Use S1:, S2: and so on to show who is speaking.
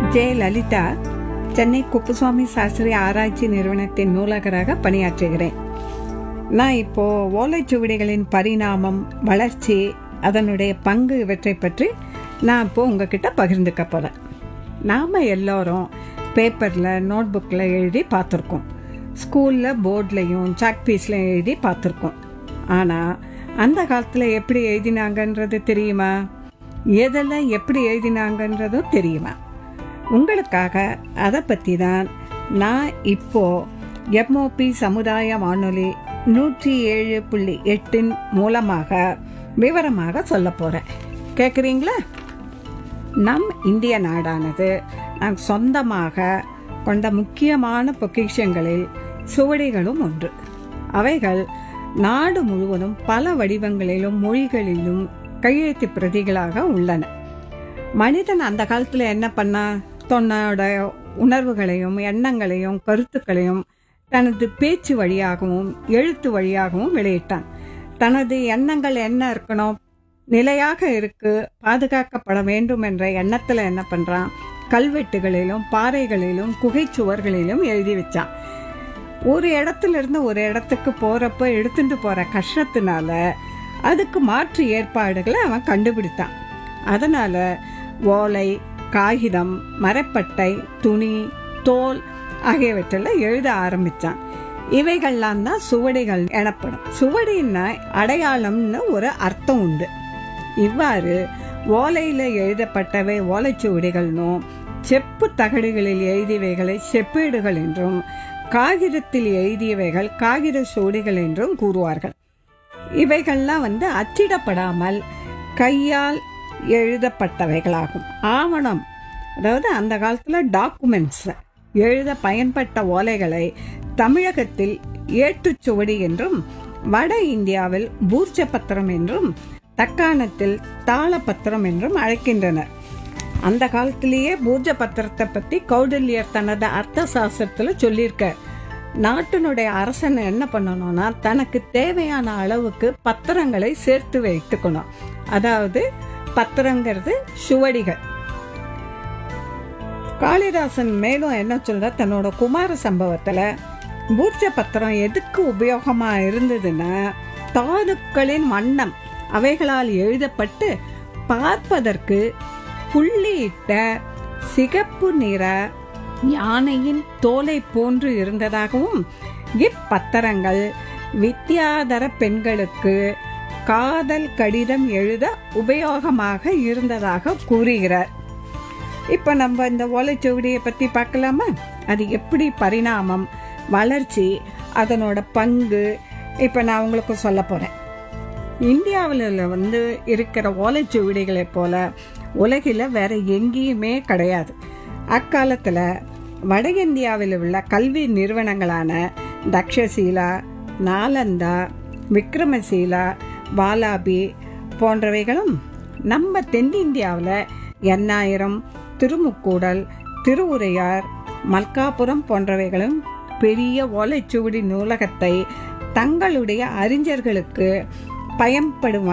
S1: ஜெய லலிதா சென்னை குப்புசுவாமி சாஸ்திரி ஆராய்ச்சி நிறுவனத்தின் நூலகராக பணியாற்றுகிறேன் நான் இப்போ ஓலைச்சுவடிகளின் பரிணாமம் வளர்ச்சி அதனுடைய பங்கு இவற்றை பற்றி நான் இப்போ உங்ககிட்ட பகிர்ந்துக்க போறேன் நாம எல்லாரும் பேப்பர்ல நோட்புக்கில் எழுதி பார்த்துருக்கோம் ஸ்கூல்ல போர்ட்லையும் சாக் பீஸ்லையும் எழுதி பார்த்துருக்கோம் ஆனா அந்த காலத்துல எப்படி எழுதினாங்கன்றது தெரியுமா எதெல்லாம் எப்படி எழுதினாங்கன்றதும் தெரியுமா உங்களுக்காக அதை பற்றி தான் நான் இப்போ எம்ஓபி சமுதாய வானொலி நூற்றி ஏழு புள்ளி எட்டின் மூலமாக விவரமாக சொல்ல போறேன் கேட்குறீங்களா நம் இந்திய நாடானது நம் சொந்தமாக கொண்ட முக்கியமான பொக்கிஷங்களில் சுவடிகளும் ஒன்று அவைகள் நாடு முழுவதும் பல வடிவங்களிலும் மொழிகளிலும் கையெழுத்து பிரதிகளாக உள்ளன மனிதன் அந்த காலத்துல என்ன பண்ணா தன்னோட உணர்வுகளையும் எண்ணங்களையும் கருத்துக்களையும் தனது பேச்சு வழியாகவும் எழுத்து வழியாகவும் வெளியிட்டான் தனது எண்ணங்கள் என்ன இருக்கணும் நிலையாக இருக்கு பாதுகாக்கப்பட வேண்டும் என்ற எண்ணத்துல என்ன பண்றான் கல்வெட்டுகளிலும் பாறைகளிலும் குகை சுவர்களிலும் எழுதி வச்சான் ஒரு இடத்துல இருந்து ஒரு இடத்துக்கு போறப்ப எடுத்துட்டு போற கஷ்டத்தினால அதுக்கு மாற்று ஏற்பாடுகளை அவன் கண்டுபிடித்தான் அதனால ஓலை காகிதம் மரப்பட்டை துணி தோல் ஆகியவற்றில் எழுத ஆரம்பிச்சான் இவைகள்லாம் தான் சுவடிகள் எனப்படும் சுவடின்னா அடையாளம்னு ஒரு அர்த்தம் உண்டு இவ்வாறு ஓலையில எழுதப்பட்டவை ஓலைச்சுவடிகள்னும் செப்பு தகடுகளில் எழுதியவைகளை செப்பேடுகள் என்றும் காகிதத்தில் எழுதியவைகள் காகித சுவடிகள் என்றும் கூறுவார்கள் இவைகள்லாம் வந்து அச்சிடப்படாமல் கையால் எழுதப்பட்டவைகளாகும் ஆவணம் அதாவது அந்த காலத்தில் டாக்குமெண்ட்ஸ் எழுத பயன்பட்ட ஓலைகளை தமிழகத்தில் ஏட்டுச்சுவடி என்றும் வட இந்தியாவில் பூர்ஜ பத்திரம் என்றும் தக்காணத்தில் தாளப்பத்திரம் என்றும் அழைக்கின்றனர் அந்த காலத்திலேயே பூர்ஜ பத்திரத்தை பத்தி கௌடல்யர் தனது அர்த்த சாஸ்திரத்துல சொல்லியிருக்க நாட்டினுடைய அரசன் என்ன பண்ணணும்னா தனக்கு தேவையான அளவுக்கு பத்திரங்களை சேர்த்து வைத்துக்கணும் அதாவது பத்திரங்கிறது சுவடிகள் காளிதாசன் மேலும் என்ன சொல்ற தன்னோட குமார சம்பவத்துல பூர்ஜ பத்திரம் எதுக்கு உபயோகமா இருந்ததுன்னா தாதுக்களின் வண்ணம் அவைகளால் எழுதப்பட்டு பார்ப்பதற்கு புள்ளியிட்ட சிகப்பு நிற யானையின் தோலை போன்று இருந்ததாகவும் இப்பத்திரங்கள் வித்யாதர பெண்களுக்கு காதல் கடிதம் எழுத உபயோகமாக இருந்ததாக கூறுகிறார் இப்ப நம்ம இந்த ஓலைச்சுவடியை பத்தி பார்க்கலாமா அது எப்படி பரிணாமம் வளர்ச்சி அதனோட பங்கு இப்ப நான் உங்களுக்கு சொல்ல போறேன் இந்தியாவில் வந்து இருக்கிற ஓலைச்சுவடிகளை போல உலகில் வேற எங்கேயுமே கிடையாது அக்காலத்துல வட இந்தியாவில் உள்ள கல்வி நிறுவனங்களான தக்ஷசீலா நாலந்தா விக்ரமசீலா வாலாபி போன்றவைகளும் நம்ம தென்னிந்தியாவில் எண்ணாயிரம் திருமுக்கூடல் திருவுரையார் மல்காபுரம் போன்றவைகளும் பெரிய ஓலைச்சுவடி நூலகத்தை தங்களுடைய அறிஞர்களுக்கு பயன்படும்